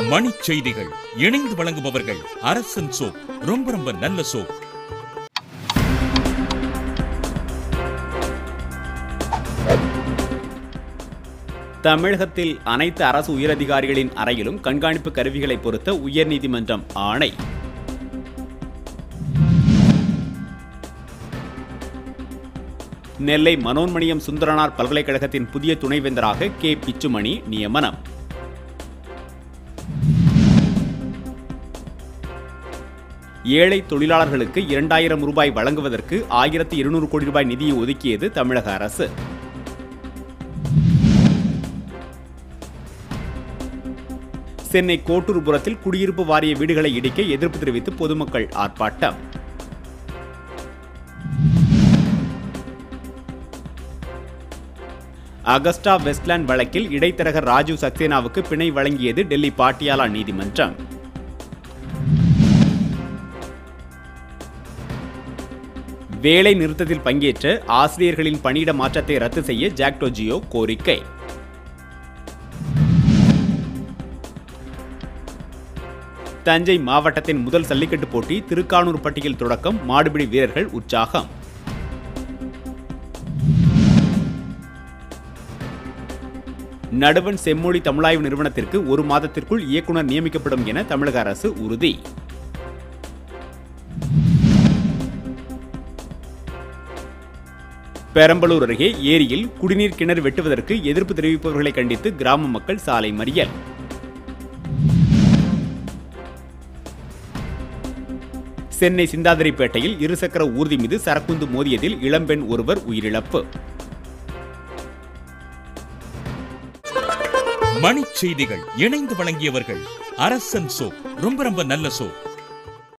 மணிச் செய்திகள் இணைந்து வழங்குபவர்கள் அரசன் சோப் ரொம்ப ரொம்ப நல்ல சோப் தமிழகத்தில் அனைத்து அரசு உயரதிகாரிகளின் அறையிலும் கண்காணிப்பு கருவிகளை பொருத்த உயர்நீதிமன்றம் ஆணை நெல்லை மனோன்மணியம் சுந்தரனார் பல்கலைக்கழகத்தின் புதிய துணைவேந்தராக கே பிச்சுமணி நியமனம் ஏழை தொழிலாளர்களுக்கு இரண்டாயிரம் ரூபாய் வழங்குவதற்கு ஆயிரத்தி இருநூறு கோடி ரூபாய் நிதியை ஒதுக்கியது தமிழக அரசு சென்னை கோட்டூர்புரத்தில் குடியிருப்பு வாரிய வீடுகளை இடிக்க எதிர்ப்பு தெரிவித்து பொதுமக்கள் ஆர்ப்பாட்டம் அகஸ்டா வெஸ்ட்லேண்ட் வழக்கில் இடைத்தரகர் ராஜீவ் சக்சேனாவுக்கு பிணை வழங்கியது டெல்லி பாட்டியாலா நீதிமன்றம் வேலை நிறுத்தத்தில் பங்கேற்ற ஆசிரியர்களின் பணியிட மாற்றத்தை ரத்து செய்ய ஜாக்டோ ஜியோ கோரிக்கை தஞ்சை மாவட்டத்தின் முதல் சல்லிக்கட்டு போட்டி திருக்கானூர் பட்டியில் தொடக்கம் மாடுபிடி வீரர்கள் உற்சாகம் நடுவன் செம்மொழி தமிழாய்வு நிறுவனத்திற்கு ஒரு மாதத்திற்குள் இயக்குனர் நியமிக்கப்படும் என தமிழக அரசு உறுதி பெரம்பலூர் அருகே ஏரியில் குடிநீர் கிணறு வெட்டுவதற்கு எதிர்ப்பு தெரிவிப்பவர்களை கண்டித்து கிராம மக்கள் சாலை மறியல் சென்னை சிந்தாதிரிப்பேட்டையில் இருசக்கர ஊர்தி மீது சரக்குந்து மோதியதில் இளம்பெண் ஒருவர் உயிரிழப்பு மணிச் செய்திகள் இணைந்து வழங்கியவர்கள் அரசன் சோப் ரொம்ப ரொம்ப நல்ல சோப்